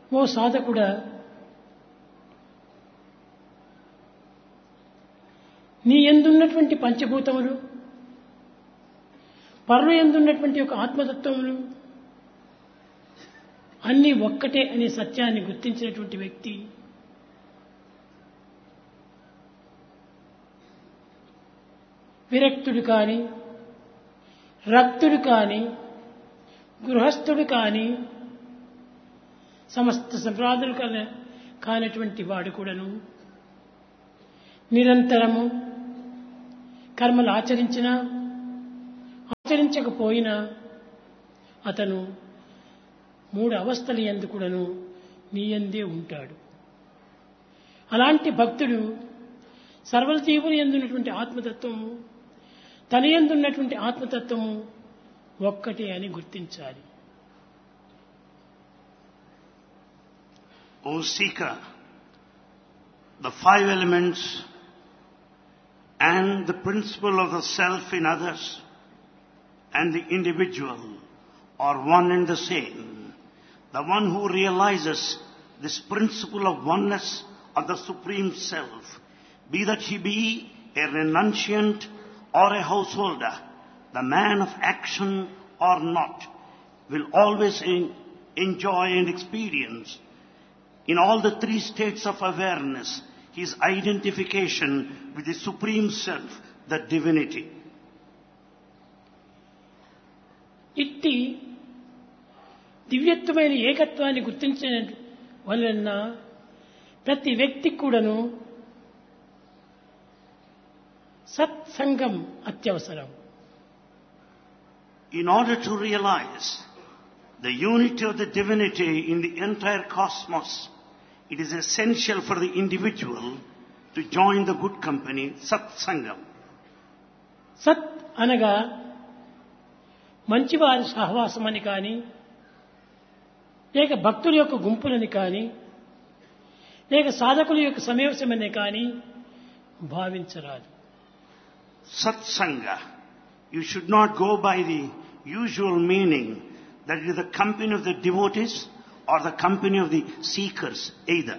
ఓ సాధకుడా నీ ఎందున్నటువంటి పంచభూతములు పరులు ఎందున్నటువంటి ఒక ఆత్మతత్వములు అన్నీ ఒక్కటే అనే సత్యాన్ని గుర్తించినటువంటి వ్యక్తి విరక్తుడు కాని రక్తుడు కాని గృహస్థుడు కాని సమస్త సంప్రాదులు కాని కానటువంటి వాడు కూడాను నిరంతరము కర్మలు ఆచరించినా ఆచరించకపోయినా అతను మూడు అవస్థల ఎందు కూడాను నీ ఎందే ఉంటాడు అలాంటి భక్తుడు సర్వజీవుని ఎందున్నటువంటి ఆత్మతత్వము తన ఎందున్నటువంటి ఆత్మతత్వము ఒక్కటే అని గుర్తించాలి O seeker, the five elements and the principle of the self in others and the individual are one and the same. The one who realizes this principle of oneness of the Supreme Self, be that he be a renunciant or a householder, the man of action or not, will always en- enjoy and experience in all the three states of awareness his identification with the Supreme Self, the divinity. ఇట్టి దివ్యత్వమైన ఏకత్వాన్ని గుర్తించిన వలన ప్రతి వ్యక్తికి కూడాను సత్సంగం అత్యవసరం In order to realize the unity of the divinity in the entire cosmos, it is essential for the individual to join the good company, Satsangam. సత్ అనగా మంచివారి సహవాసం అని కానీ లేక భక్తుల యొక్క గుంపులని కానీ లేక సాధకుల యొక్క సమావేశమని కానీ భావించరాదు Satsanga. You should not go by the usual meaning that it is the company of the devotees or the company of the seekers either.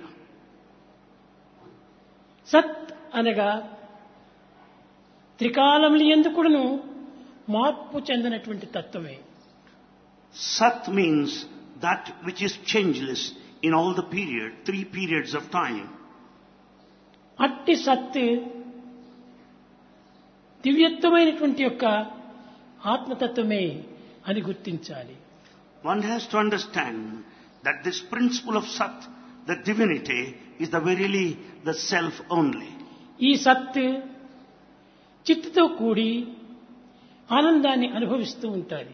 సత్ అనగా త్రికాలములు ఎందుకును మార్పు చెందినటువంటి తత్వమే Sat means that which is changeless in all the period, three periods of time. అట్టి సత్ దివ్యత్వమైనటువంటి యొక్క ఆత్మతత్వమే అని గుర్తించాలి One has to understand that this principle of Sat, the divinity, is the verily the self only. ఈ సత్ చిత్తుతో కూడి ఆనందాన్ని అనుభవిస్తూ ఉంటుంది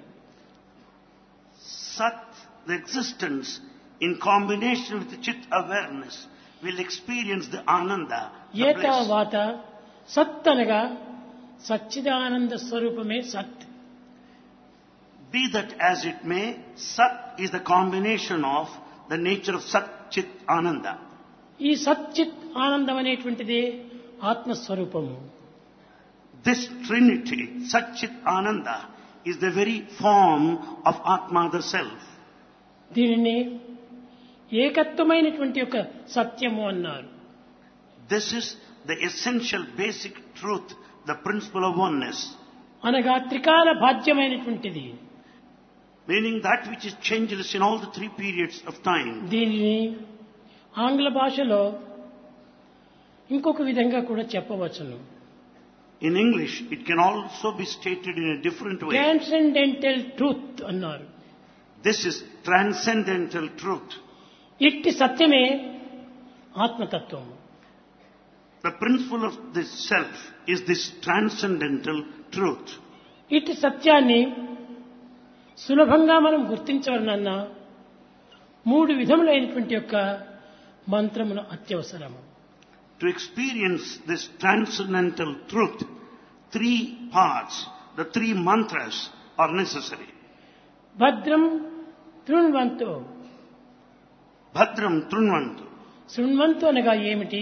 Sat, the existence in combination with the Chit awareness, will experience the Ananda, the bliss. ఏతావాత సత్ అనగా సచ్చిదానంద స్వరూపమే సత్ Be that as it may, Sat is the combination of the nature of Sat, Chit, Ananda. ఈ సచ్చిత్ ఆనందం అనేటువంటిదే ఆత్మస్వరూపము This trinity, Sat, Chit, Ananda, is the very form of Atma, the self. దీనిని ఏకత్వమైనటువంటి యొక్క సత్యము అన్నారు This is the essential basic truth, the principle of oneness, అనగా త్రికాల బాధ్యమైనటువంటిది meaning that which is changeless in all the three periods of time. దీనిని ఆంగ్ల భాషలో ఇంకొక విధంగా కూడా చెప్పవచ్చును In English, it can also be stated in a different way. Transcendental truth అన్నారు This is transcendental truth. ఇట్టి సత్యమే ఆత్మతత్వం The principle of this self is this transcendental truth. ఇట్టి సత్యాన్ని సులభంగా మనం గుర్తించవలనన్నా మూడు విధములైనటువంటి యొక్క మంత్రములు అత్యవసరము To experience this transcendental truth, three parts, the three mantras are necessary. భద్రం తృణ్వంతో Bhadram Trunvantu. శృణ్వంతు అనగా ఏమిటి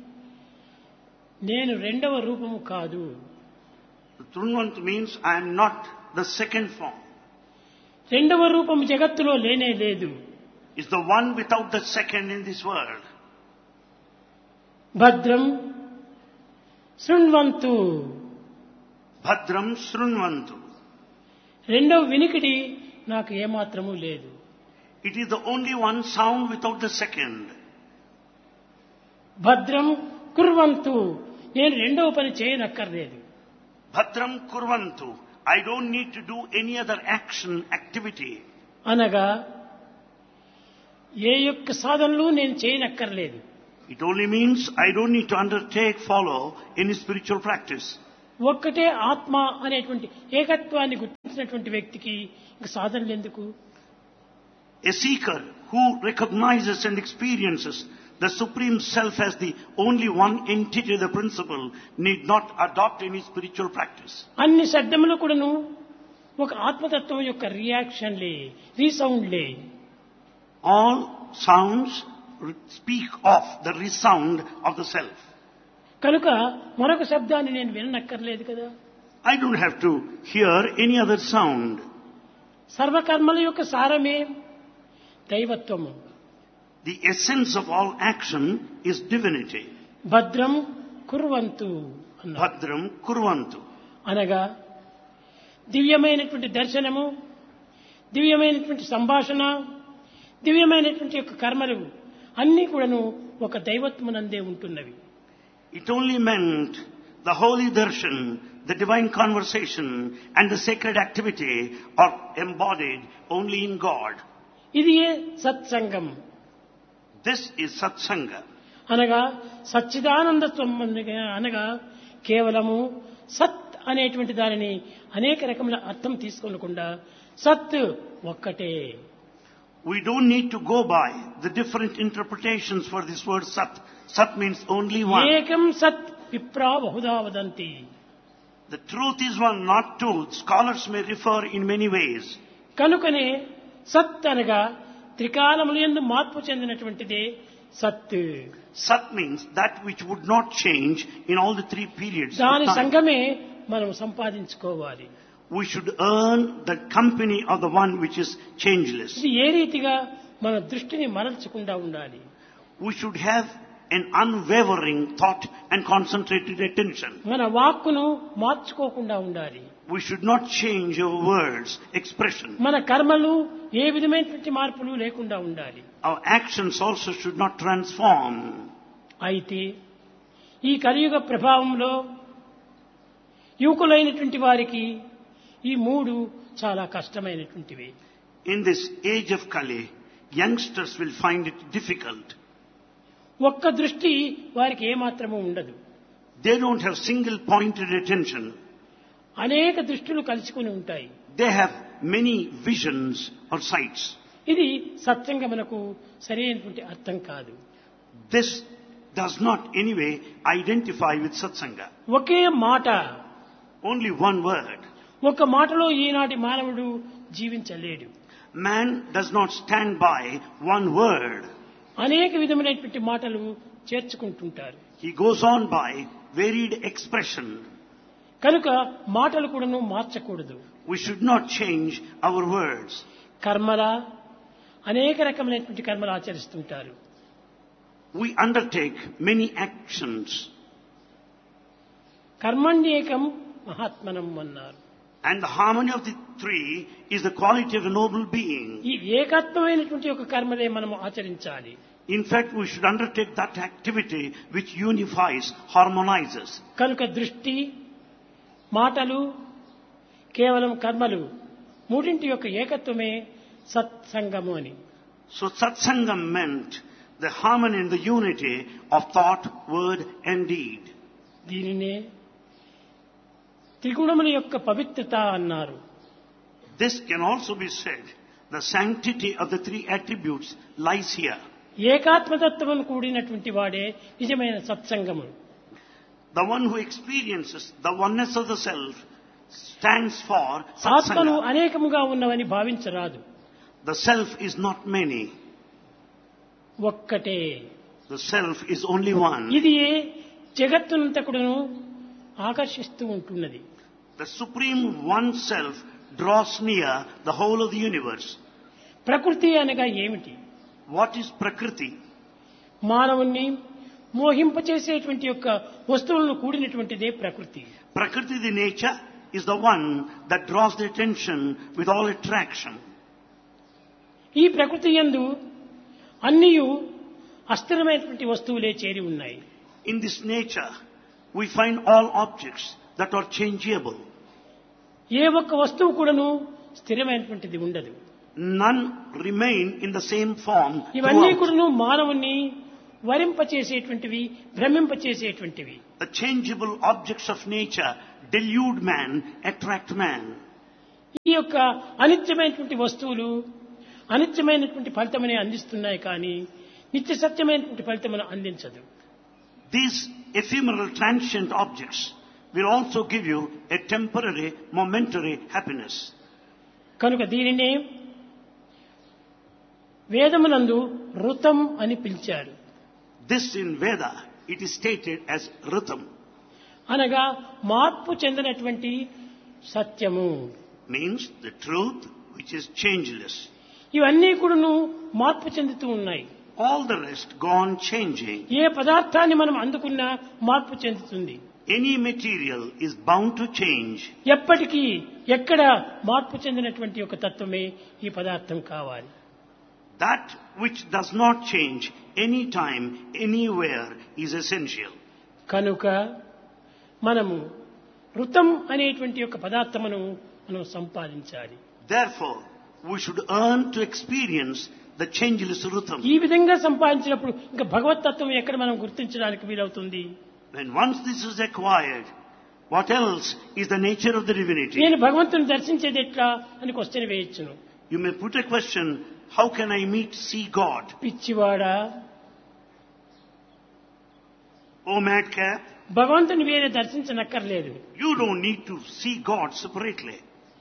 నేను రెండవ రూపము కాదు Trunvantu means I am not the second form. రెండవ రూపము జగత్తులో లేనే లేదు is the one without the second in this world. భద్రం శృణ్వంతు Bhadram Srunvantu. రెండవ వినికిడి నాకు ఏమాత్రము లేదు It is the only one sound without the second. భద్రం కుర్వంతు నేను రెండవ పని చేయనక్కర్లేదు Bhadram Kurvantu. I don't need to do any other action, activity. అనగా ఏ యొక్క సాధనలు నేను చేయనక్కర్లేదు It only means I don't need to undertake, follow any spiritual practice. ఒక్కటే ఆత్మ అనేటువంటి ఏకత్వాన్ని గుర్తించినటువంటి వ్యక్తికి ఇంక సాధనలు ఎందుకు A seeker who recognizes and experiences the Supreme Self as the only one entity, the principle, need not adopt any spiritual practice. అన్ని శబ్దములు కూడాను ఒక ఆత్మతత్వం యొక్క రియాక్షన్లే రీసౌండ్లే All sounds re- speak of the resound of the self. కనుక మరొక శబ్దాన్ని నేను విననక్కర్లేదు కదా I don't have to hear any other sound. సర్వకర్మల యొక్క సారమే దైవత్వము The essence of all action is divinity. భద్రం కుర్వంతు అన్నారు Bhadram Kurvantu. అనగా దివ్యమైనటువంటి దర్శనము దివ్యమైనటువంటి సంభాషణ దివ్యమైనటువంటి యొక్క కర్మలు అన్నీ కూడాను ఒక దైవత్వనందే ఉంటున్నవి It only meant the holy darshan, the divine conversation, and the sacred activity are embodied only in God. ఇది ఏ సత్సంగం This is satsanga. అనగా సచ్చిదానంద అనగా కేవలము సత్ అనేటువంటి దానిని అనేక రకముల అర్థం తీసుకోకుండా సత్ ఒక్కటే We don't need to go by the different interpretations for this word sat. Sat means only one. ఏకం సత్ విప్రా Bahuda వదంతి The truth is one, not two. Scholars may refer in many ways. కనుకనే సత్ అనగా త్రికాలములు ఎందు మార్పు చెందినటువంటిదే సత్ Sat means that which would not change in all the three periods. of దాని time. సంఘమే మనం సంపాదించుకోవాలి We should earn the company of the one which is changeless. ఇది ఏ రీతిగా మన దృష్టిని మరల్చకుండా ఉండాలి We should have an unwavering thought and concentrated attention. మన వాక్కును మార్చుకోకుండా ఉండాలి We should not change our words, expression. మన కర్మలు ఏ విధమైనటువంటి మార్పులు లేకుండా ఉండాలి Our actions also should not transform. అయితే ఈ కలియుగ ప్రభావంలో యువకులైనటువంటి వారికి ఈ మూడు చాలా కష్టమైనటువంటివి In this age of Kali, youngsters will find it difficult. ఒక్క దృష్టి వారికి ఏమాత్రము ఉండదు They don't have single pointed attention. అనేక దృష్టిలు కలుసుకుని ఉంటాయి They have many visions or sights. ఇది సత్సంగమునకు సరైనటువంటి అర్థం కాదు This does not anyway identify with satsanga. ఒకే మాట Only one word. ఒక మాటలో ఈనాటి మానవుడు జీవించలేడు Man does not stand by one word. అనేక విధమైనటువంటి మాటలు చేర్చుకుంటుంటారు He goes on by varied expression. కనుక మాటలు కూడాను మార్చకూడదు We should not change our words. కర్మల అనేక రకమైనటువంటి కర్మలు ఆచరిస్తుంటారు We undertake many actions. కర్మణ్యేకం మహాత్మనం అన్నారు And the harmony of the three is the quality of a noble being. ఈ ఏకత్వమైనటువంటి ఒక కర్మలే మనము ఆచరించాలి In fact, we should undertake that activity which unifies, harmonizes. కనుక దృష్టి మాటలు కేవలం కర్మలు మూడింటి యొక్క ఏకత్వమే సత్సంగము అని So satsangam meant the harmony and the unity of thought, word and deed. దీనినే త్రిగుణముల యొక్క పవిత్రత అన్నారు This can also be said, the sanctity of the three attributes lies here. ఏకాత్మతత్వం కూడినటువంటి వాడే నిజమైన సత్సంగము The one who experiences the oneness of the self stands for ఆత్మలు satsanga. అనేకముగా ఉన్నవని భావించరాదు The self is not many. ఒక్కటే The self is only one. ఇది జగత్తునంతకుడును ఆకర్షిస్తూ ఉంటున్నది The supreme one self draws near the whole of the universe. ప్రకృతి అనగా ఏమిటి What is Prakriti? మానవుణ్ణి మోహింపచేసేటువంటి యొక్క వస్తువులను కూడినటువంటిదే ప్రకృతి Prakriti, the nature, is the one that draws the attention with all attraction. ఈ ప్రకృతి యందు అన్నియు అస్థిరమైనటువంటి వస్తువులే చేరి ఉన్నాయి In this nature, we find all objects that are changeable. ఏ ఒక్క వస్తువు కూడాను స్థిరమైనటువంటిది ఉండదు None remain in the same form. ఇవన్నీ throughout. కూడాను మానవుణ్ణి వరింపచేసేటువంటివి భ్రమింపచేసేటువంటివి The changeable objects of nature delude man, attract man. ఈ యొక్క అనిత్యమైనటువంటి వస్తువులు అనిత్యమైనటువంటి ఫలితమని అందిస్తున్నాయి కానీ నిత్య సత్యమైనటువంటి ఫలితమును అందించదు These ephemeral transient objects will also give you a temporary, momentary happiness. కనుక దీనినే వేదమునందు ఋతం అని పిలిచారు This in Veda, it is stated as Ritam, అనగా మార్పు చెందినటువంటి సత్యము means the truth which is changeless. ఇవన్నీ కూడాను మార్పు చెందుతూ ఉన్నాయి All the rest go on changing. ఏ పదార్థాన్ని మనం అందుకున్నా మార్పు చెందుతుంది Any material is bound to change. ఎప్పటికీ ఎక్కడ మార్పు చెందినటువంటి ఒక తత్వమే ఈ పదార్థం కావాలి That which does not change anytime, anywhere is essential. కనుక మనము ఋతం అనేటువంటి యొక్క పదార్థమును మనం సంపాదించాలి Therefore, we should earn to experience the changeless Ritam. ఈ విధంగా సంపాదించినప్పుడు ఇంకా భగవతత్వం ఎక్కడ మనం గుర్తించడానికి వీలవుతుంది When once this is acquired, what else is the nature of the divinity? నేను భగవంతుని దర్శించేది ఎట్లా అని క్వశ్చన్ వేయచ్చును You may put a question, how can I meet, see God? పిచ్చివాడా Oh madcap, భగవంతుని వేరే దర్శించనక్కర్లేదు you don't need to see God separately.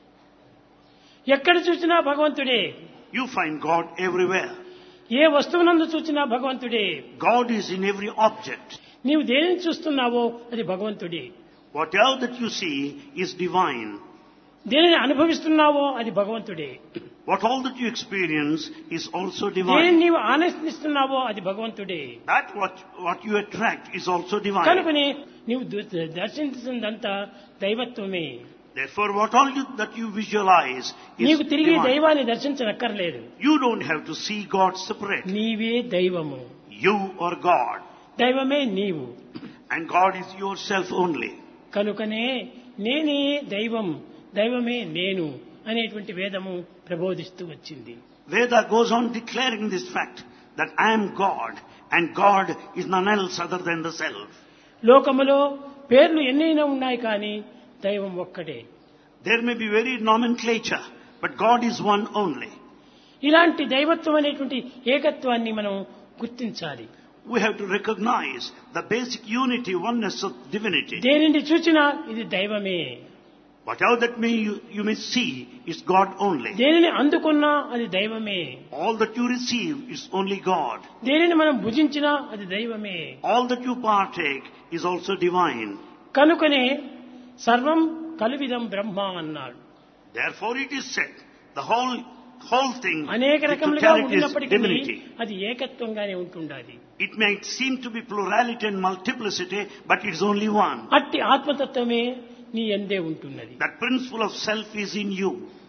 ఎక్కడ చూసినా భగవంతుడే You find God everywhere. ఏ వస్తువునందు చూసినా భగవంతుడే God is in every object. నీవు దేనిని చూస్తున్నావో అది భగవంతుడే Whatever that you see is divine. దేనిని అనుభవిస్తున్నావో అది భగవంతుడే What all that you experience is also దేనిని divine. నీవు ఆనందిస్తున్నావో అది భగవంతుడే That what, what you attract is also divine. కనుకనే నీవు దు- దర్శించిందంతా దైవత్వమే Therefore, what all you, that you visualize is నీకు తిరిగి divine. దైవాన్ని దర్శించనక్కర్లేదు You don't have to see God separate. నీవే దైవము You are God. దైవమే నీవు And God is yourself only. కనుకనే నేనే దైవం దైవమే నేను అనేటువంటి వేదము ప్రబోధిస్తూ వచ్చింది Veda goes on declaring this fact that I am God and God is none else other than the self. లోకములో పేర్లు ఎన్నైనా ఉన్నాయి కానీ దైవం ఒక్కటే There may be varied nomenclature, but God is one only. ఇలాంటి దైవత్వం అనేటువంటి ఏకత్వాన్ని మనం గుర్తించాలి We have to recognize the basic unity, oneness of divinity. దేనిని చూచినా ఇది దైవమే Whatever that may you, you may see is God only. దేనిని అందుకున్నా అది దైవమే All that you receive is only God. దేనిని మనం భుజించినా అది దైవమే All that you partake is also divine. కనుకనే సర్వం కలువిదం బ్రహ్మ అన్నాడు Therefore it is said, the whole, whole thing, అనేక the రకములుగా totality is ఉన్నప్పటికీ divinity. అది ఏకత్వంగానే ఉంటుండాలి It may seem to be plurality and multiplicity, but it's only one. అట్టి ఆత్మతత్వమే నీ ఎందే ఉంటున్నది That principle of self is in you.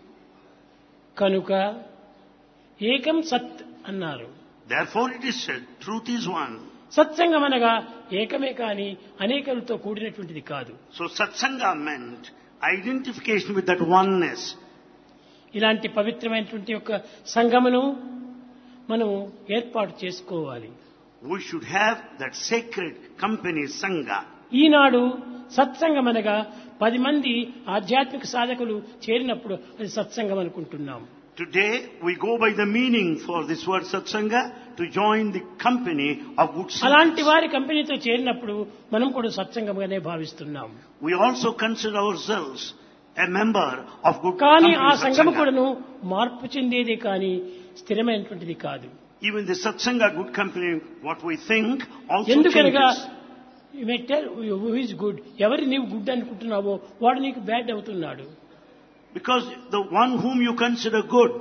కనుక ఏకం సత్ అన్నారు Therefore it is said, truth is one. సత్సంగం అనగా ఏకమే కాని అనేకలతో కూడినటువంటిది కాదు So satsanga meant identification with that oneness. ఇలాంటి పవిత్రమైనటువంటి యొక్క సంగమును మనం ఏర్పాటు చేసుకోవాలి We should have that sacred company, sangha. ఈనాడు సత్సంగం అనగా పది మంది ఆధ్యాత్మిక సాధకులు చేరినప్పుడు అది సత్సంగం అనుకుంటున్నాం Today we go by the meaning for this word satsanga to join the company of good అలాంటి souls. వారి కంపెనీతో చేరినప్పుడు మనం కూడా సత్సంగంగానే భావిస్తున్నాం We also consider ourselves a member of good కానీ company, ఆ సంఘము satsanga. కూడాను మార్పు చెందేదే కానీ స్థిరమైనటువంటిది కాదు Even the satsanga, good company, what we think also ఎందుకనగా changes. ఈజ్ గుడ్ ఎవరి నీవు గుడ్ అనుకుంటున్నావో వాడు నీకు బ్యాడ్ అవుతున్నాడు Because the one whom you consider good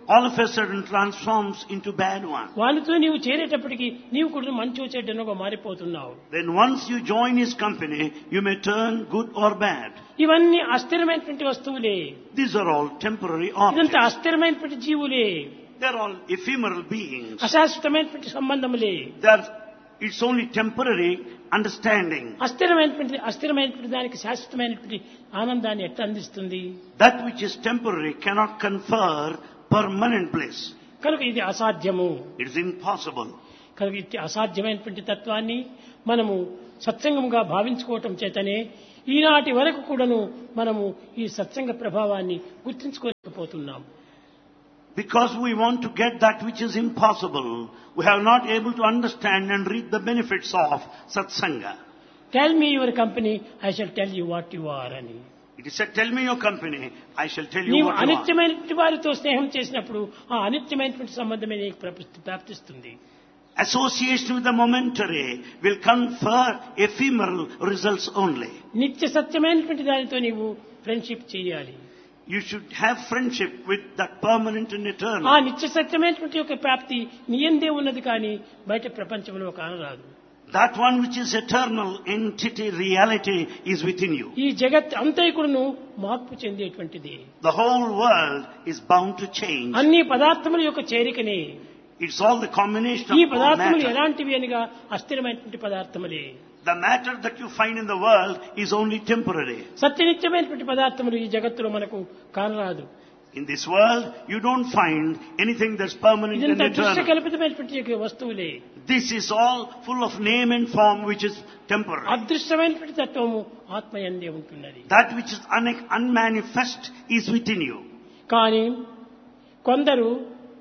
all of a sudden transforms into bad one. వాళ్ళతో నీవు చేరేటప్పటికి నీవు కూడా మంచి చెడ్డనుగా మారిపోతున్నావు Then once you join his company, you may turn good or bad. ఇవన్నీ అస్థిరమైనటువంటి వస్తువులే These are all temporary ఇదంతా objects. అస్థిరమైనటువంటి జీవులే They're all ephemeral beings. అశాశ్వతమైనటువంటి సంబంధములే They're, it's only temporary understanding. అస్థిరమైనటువంటి అస్థిరమైనటువంటి దానికి శాశ్వతమైనటువంటి ఆనందాన్ని ఎట్లా అందిస్తుంది That which is temporary cannot confer permanent bliss. కనుక ఇది అసాధ్యము It is impossible. కనుక ఇది అసాధ్యమైనటువంటి తత్వాన్ని మనము సత్సంగంగా భావించుకోవటం చేతనే ఈనాటి వరకు కూడాను మనము ఈ సత్సంగ ప్రభావాన్ని గుర్తించుకోలేకపోతున్నాం Because we want to get that which is impossible, we have not able to understand and reap the benefits of satsanga. Tell me your company I shall tell you what you are అని It is said, tell me your company, I shall tell you నీవు what you are. అనిత్యమైనటువంటి వారితో స్నేహం చేసినప్పుడు ఆ అనిత్యమైనటువంటి సంబంధమే నీకు ప్రాప్తి- ప్రాప్తిస్తుంది Association with the momentary will confer ephemeral results only. నిత్య సత్యమైనటువంటి దానితో నీవు ఫ్రెండ్షిప్ చేయాలి You should have friendship with that permanent and ఆ eternal. నిత్య సత్యమైనటువంటి యొక్క ప్రాప్తి నీ ఎందే ఉన్నది కానీ బయట ప్రపంచంలో కానరాదు That one which is eternal entity, reality is within you. ఈ జగత్ అంతైకుడును మార్పు చెందేటువంటిది The whole world is bound to change. అన్ని పదార్థముల యొక్క చేరికనే It's all the combination ఈ of all పదార్థములు matter. ఎలాంటివి అనగా అస్థిరమైనటువంటి పదార్థములే The matter that you find in the world is only temporary. సత్యనిత్యమైనటువంటి పదార్థములు ఈ జగత్తులో మనకు కానరాదు In this world, you don't find anything that's permanent and ఇదంతా దృశ్య eternal. కల్పితమైనటువంటి యొక్క వస్తువులే This is all full of name and form which is temporary. అదృశ్యమైనటువంటి తత్వము ఆత్మయందే ఉంటున్నది That which is un- unmanifest is within you. కానీ కొందరు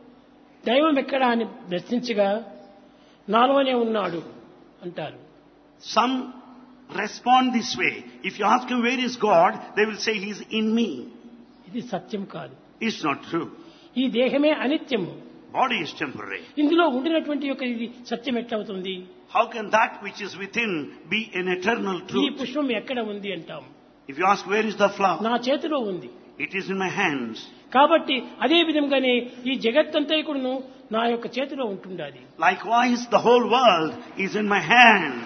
దైవం ఎక్కడ అని ప్రశ్నించగా నాలోనే ఉన్నాడు అంటారు Some respond this way. If you ask him where is God, they will say he's in me. ఇది సత్యం కాదు It's not true. ఈ దేహమే అనిత్యము Body is temporary. ఇందులో ఉండినటువంటి యొక్క ఇది సత్యం ఎట్లవుతుంది How can that which is within be an eternal ఈ truth? పుష్పం ఎక్కడ ఉంది అంటాం If you ask where is the flower, నా చేతిలో ఉంది it is in my hands. కాబట్టి అదే విధంగానే ఈ జగత్తంతా కూడాను నా యొక్క చేతిలో ఉంటుండాలి Likewise, the whole world is in my hands.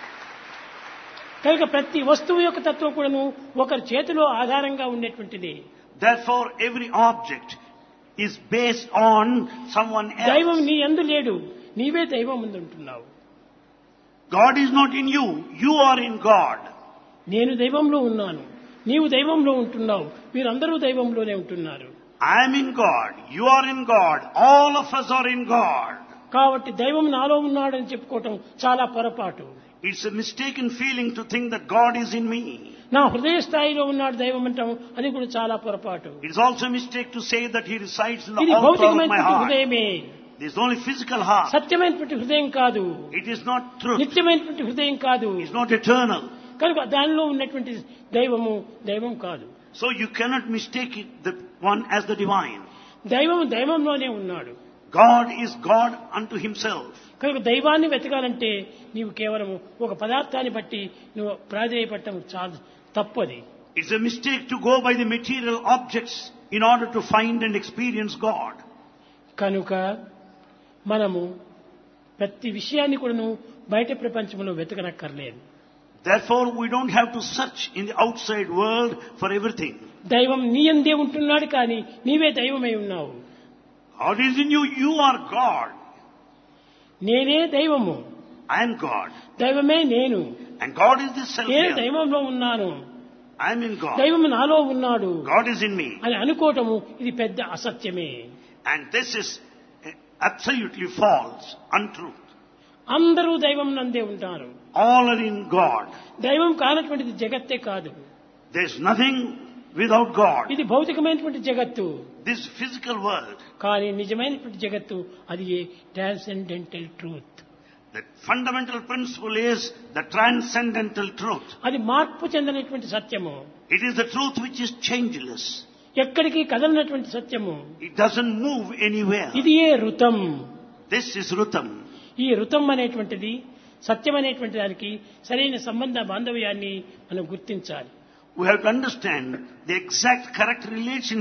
కనుక ప్రతి వస్తువు యొక్క తత్వం కూడాను ఒకరి చేతిలో ఆధారంగా ఉండేటువంటిది Therefore, every object is based on someone దైవం else. నీ ఎందు లేడు నీవే దైవం ముందు ఉంటున్నావు God is not in you. You are in God. నేను దైవంలో ఉన్నాను నీవు దైవంలో ఉంటున్నావు మీరందరూ దైవంలోనే ఉంటున్నారు I am in God. You are in God. All of us are in God. కాబట్టి దైవం నాలో ఉన్నాడని చెప్పుకోవటం చాలా పొరపాటు It's a mistaken feeling to think that God is in me. నా హృదయ స్థాయిలో ఉన్నాడు దైవం అంటాం అది కూడా చాలా పొరపాటు It's also a mistake to say that He resides in the ఇది altar of my భౌతికమైనటువంటి heart. హృదయమే There's only physical heart. సత్యమైనటువంటి హృదయం కాదు It is not truth. నిత్యమైనటువంటి హృదయం కాదు It's not eternal. కనుక దానిలో ఉన్నటువంటి దైవము దైవం కాదు So you cannot mistake it, the one as the divine. దైవం దైవంలోనే ఉన్నాడు God is God unto Himself. కనుక దైవాన్ని వెతకాలంటే నీవు కేవలం ఒక పదార్థాన్ని బట్టి నువ్వు ప్రాధేయపడటం చాలా తప్పది It's a mistake to go by the material objects in order to find and experience God. కనుక మనము ప్రతి విషయాన్ని కూడాను బయట ప్రపంచంలో వెతకనక్కర్లేదు Therefore, we don't have to search in the outside world for everything. దైవం నీ అందే ఉంటున్నాడు కానీ నీవే దైవమై ఉన్నావు God is in you, you are God. నేనే దైవము I am God. దైవమే నేను And God is the self నేను here. దైవంలో ఉన్నాను I am in God. దైవం నాలో ఉన్నాడు God is in me. అని అనుకోవటము ఇది పెద్ద అసత్యమే And this is eh, absolutely false, untruth. అందరూ దైవం నందే ఉంటారు All are in God. దైవం కానటువంటిది జగత్తే కాదు There's nothing without God. ఇది భౌతికమైనటువంటి జగత్తు This physical world, కానీ నిజమైనటువంటి జగత్తు అది transcendental truth the fundamental principle is the transcendental truth. అది మార్పు చెందినటువంటి సత్యము It is the truth which is changeless. ఎక్కడికి కదలనటువంటి సత్యము It doesn't move anywhere. ఇది ఏ ఋతం This is Rutam. ఈ ఋతం అనేటువంటిది సత్యం అనేటువంటి దానికి సరైన సంబంధ బాంధవ్యాన్ని మనం గుర్తించాలి We have to understand the exact correct relationship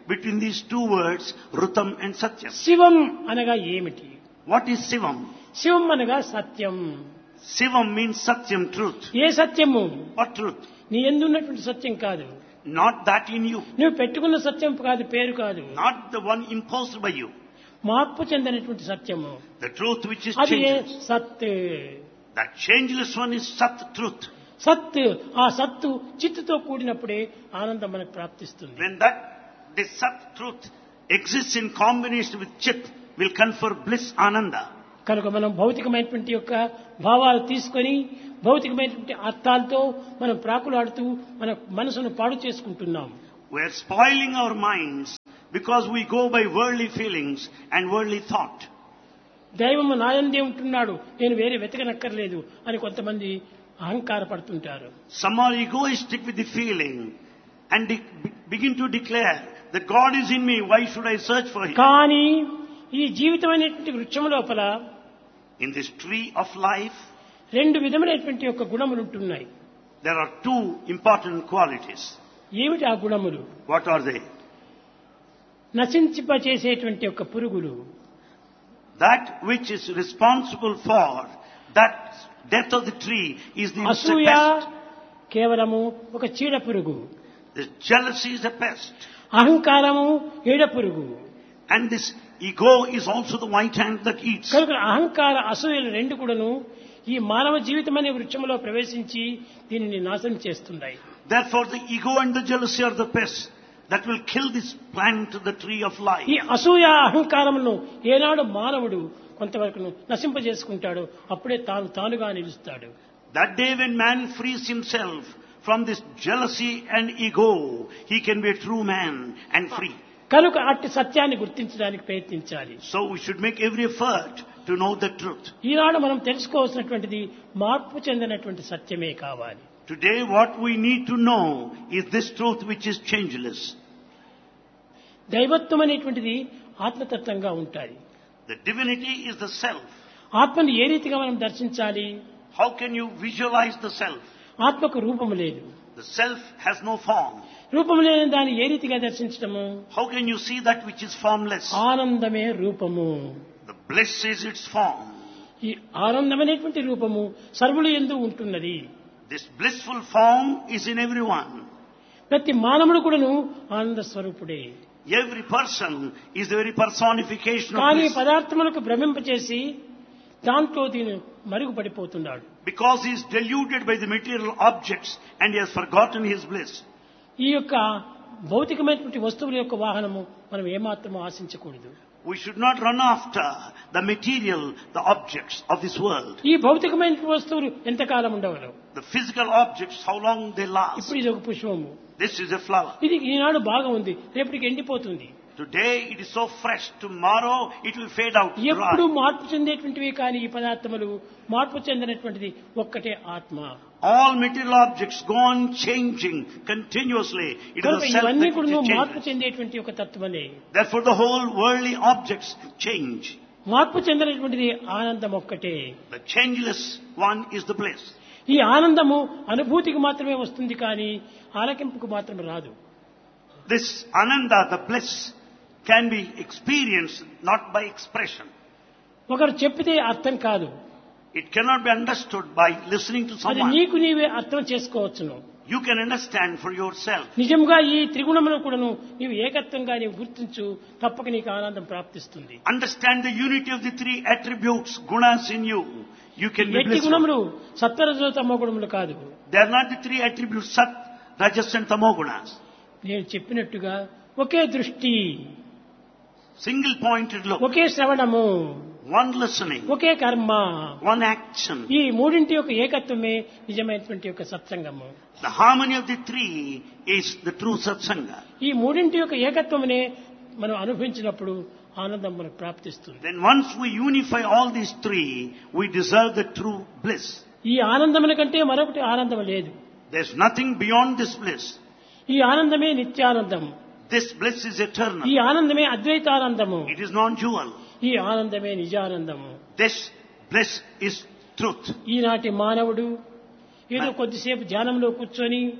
between these two words, Rutam and Satyam. శివం అనగా ఏమిటి What is Sivam? శివం అనగా సత్యం Sivam means Satyam, truth. ఏ సత్యము What truth? నీ ఎందున్నటువంటి సత్యం కాదు Not that in you. నువ్వు పెట్టుకున్న సత్యం కాదు పేరు కాదు Not the one imposed by you. మార్పు చెందినటువంటి సత్యము The truth which is అది ఏ changeless. సత్ That changeless one is Sat, truth. సత్ ఆ సత్తు చిత్తుతో కూడినప్పుడే ఆనందం మనకు ప్రాప్తిస్తుంది When that, this Sat, truth exists in combination with Chit, will confer bliss, Ananda. కనుక మనం భౌతికమైనటువంటి యొక్క భావాలు తీసుకొని భౌతికమైనటువంటి అర్థాలతో మనం ప్రాకులాడుతూ మన మనసును పాడు చేసుకుంటున్నాం We are spoiling our minds because we go by worldly feelings and worldly thought. దైవము నాయందే ఉంటున్నాడు నేను వేరే వెతకనక్కర్లేదు అని కొంతమంది అహంకార పడుతుంటారు Some are egoistic with the feeling and de- be- begin to declare that God is in me, why should I search for Him? కానీ ఈ జీవితమైనటువంటి వృక్షం లోపల In this tree of life, రెండు విధములైనటువంటి యొక్క గుణములు ఉంటున్నాయి there are two important qualities. ఏమిటి ఆ గుణములు What are they? నశించిపచేసేటువంటి యొక్క పురుగులు That which is responsible for that death of the tree is the అసూయ pest. కేవలము ఒక చీడ పురుగు This jealousy is a pest. అహంకారము ఏడ పురుగు And this ego is also the white ant that eats. కనుక అహంకార అసూయలు రెండు కూడాను ఈ మానవ జీవితం అనే వృక్షంలో ప్రవేశించి దీనిని నాశనం చేస్తున్నాయి Therefore the ego and the jealousy are the pests that will kill this plant, the tree of life. ఈ అసూయ అహంకారమును ఏనాడు మానవుడు కొంతవరకు నశింపజేసుకుంటాడో అప్పుడే తాను తానుగా నిలుస్తాడు That day when man frees himself from this jealousy and ego, he can be a true man and free. కనుక అట్టి సత్యాన్ని గుర్తించడానికి ప్రయత్నించాలి So we should make every effort to know the truth. ఈనాడు మనం తెలుసుకోవాల్సినటువంటిది మార్పు చెందినటువంటి సత్యమే కావాలి Today what we need to know is this truth which is changeless. దైవత్వం అనేటువంటిది ఆత్మతత్వంగా ఉంటుంది The divinity is the self. ఆత్మను ఏ రీతిగా మనం దర్శించాలి How can you visualize the self? ఆత్మకు రూపము లేదు The self has no form. రూపము లేని దాన్ని ఏ రీతిగా దర్శించటము How can you see that which is formless? ఆనందమే రూపము The bliss is its form. ఈ ఆనందం అనేటువంటి రూపము సర్వులు ఎందు ఉంటున్నది This blissful form is in everyone. ప్రతి మానవుడు కూడాను ఆనంద స్వరూపుడే Every person is the very personification of కానీ bliss. పదార్థములకు భ్రమింపచేసి దాంట్లో దీని మరుగుపడిపోతున్నాడు Because he is deluded by the material objects and he has forgotten his bliss. ఈ యొక్క భౌతికమైనటువంటి వస్తువుల యొక్క వాహనము మనం ఏమాత్రము ఆశించకూడదు We should not run after the material, the objects of this world. ఈ భౌతికమైన వస్తువులు ఎంతకాలం ఉండవలేవు The physical objects, how long they last. ఇప్పుడు ఇది ఒక పుష్పము This is a flower. ఇది ఈనాడు బాగా ఉంది రేపటికి ఎండిపోతుంది Today it is so fresh. Tomorrow it will fade out. ఎప్పుడు dry. మార్పు చెందేటువంటివి కానీ ఈ పదార్థములు మార్పు చెందినటువంటిది ఒక్కటే ఆత్మ All material objects go on changing continuously. It is కనుక the self ఇవన్నీ that కూడా which is మార్పు changeless. చెందేటువంటి ఒక తత్వమే Therefore the whole worldly objects change. మార్పు చెందినటువంటిది ఆనందం ఒక్కటే The changeless one is the bliss. ఈ ఆనందము అనుభూతికి మాత్రమే వస్తుంది కానీ ఆలకింపుకు మాత్రం రాదు This ananda, the bliss, can be experienced not by expression. ఒకరు చెప్పితే అర్థం కాదు It cannot be understood by listening to అది someone. నీకు నీవే అర్థం చేసుకోవచ్చును You can understand for yourself. నిజంగా ఈ త్రిగుణమును కూడాను నీవు ఏకత్వంగా నీవు గుర్తించు తప్పక నీకు ఆనందం ప్రాప్తిస్తుంది Understand the unity of the three attributes, gunas in you. You can be ఎట్టి blissful. గుణములు సత్వరజో తమ గుణములు కాదు They are not the three attributes, sat, rajas and tamogunas. నేను చెప్పినట్టుగా ఒకే దృష్టి Single pointed look, ఒకే శ్రవణము one listening, ఒకే కర్మ one action. ఈ మూడింటి యొక్క ఏకత్వమే నిజమైనటువంటి యొక్క సత్సంగము The harmony of the three is the true satsanga. ఈ మూడింటి యొక్క ఏకత్వమునే మనం అనుభవించినప్పుడు ఆనందం మనకు ప్రాప్తిస్తుంది Then once we unify all these three, we deserve the true bliss. ఈ ఆనందముల కంటే మరొకటి ఆనందం లేదు There's nothing beyond this bliss. ఈ ఆనందమే నిత్యానందం This bliss is eternal. ఈ ఆనందమే అద్వైతానందము It is non-dual. ఈ ఆనందమే నిజానందము This bliss is truth. ఈనాటి మానవుడు ఏదో కొద్దిసేపు ధ్యానంలో కూర్చొని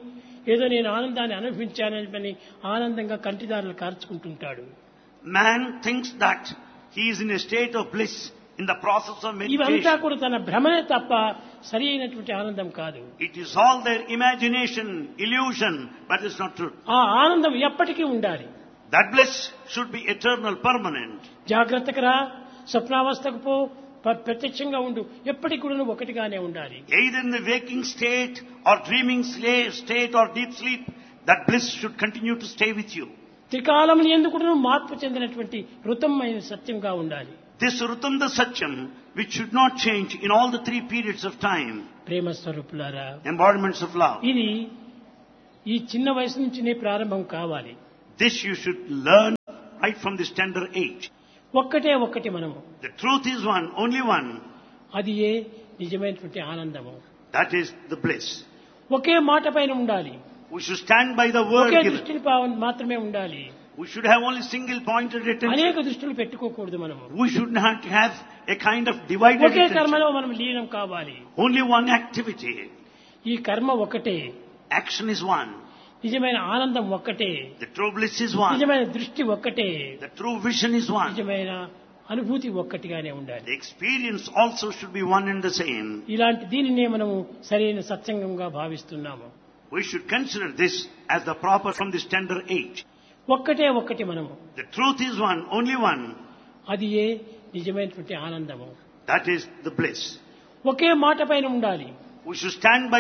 ఏదో నేను ఆనందాన్ని అనుభవించానని ఆనందంగా కంటిదారులు కార్చుకుంటుంటాడు Man thinks that he is in a state of bliss in the process of ఇవంతా meditation. కూడా తన భ్రమనే తప్ప సరి అయినటువంటి ఆనందం కాదు It is all their imagination, illusion, but it's not true. ఆ ఆనందం ఎప్పటికీ ఉండాలి That bliss should be eternal, permanent. జాగ్రత్తగా రా స్వప్నావస్థకు పో ప- ప్రత్యక్షంగా ఉండు ఎప్పటికి కూడా నువ్వు ఒకటిగానే ఉండాలి Either in the waking state or dreaming sla- state or deep sleep, that bliss should continue to stay with you. త్రికాలం ఎందుకు మార్పు చెందినటువంటి ఋతమైన సత్యంగా ఉండాలి This Rutamda Satyam, which should not change in all the three periods of time, ప్రేమ స్వరూపులారా embodiments of love. ఇది ఈ చిన్న వయసు నుంచినే ప్రారంభం కావాలి This you should learn right from this tender age. ఒక్కటే ఒక్కటి మనము The truth is one, only one. అది ఏ నిజమైనటువంటి ఆనందము That is the bliss. ఒకే మాట పైన ఉండాలి We should stand by the word okay given. దృష్టిని పావ- మాత్రమే ఉండాలి We should have only single pointed attention. అనేక దృష్టిలు పెట్టుకోకూడదు మనము We should not have a kind of divided okay attention. కర్మలో మనం లీనం కావాలి Only one activity. ఈ కర్మ ఒక్కటే Action is one. నిజమైన ఆనందం ఒక్కటే The true bliss is one. నిజమైన దృష్టి ఒక్కటే The true vision is one. నిజమైన అనుభూతి ఒక్కటిగానే ఉండాలి The experience also should be one and the same. ఇలాంటి దీనినే మనము సరైన సత్సంగంగా భావిస్తున్నాము We should consider this as the proper from this tender age. ఒక్కటే ఒక్కటి మనము The truth is one, only one. అది ఏ నిజమైనటువంటి ఆనందము That is the bliss. ఒకే మాట పైన ఉండాలి We should stand by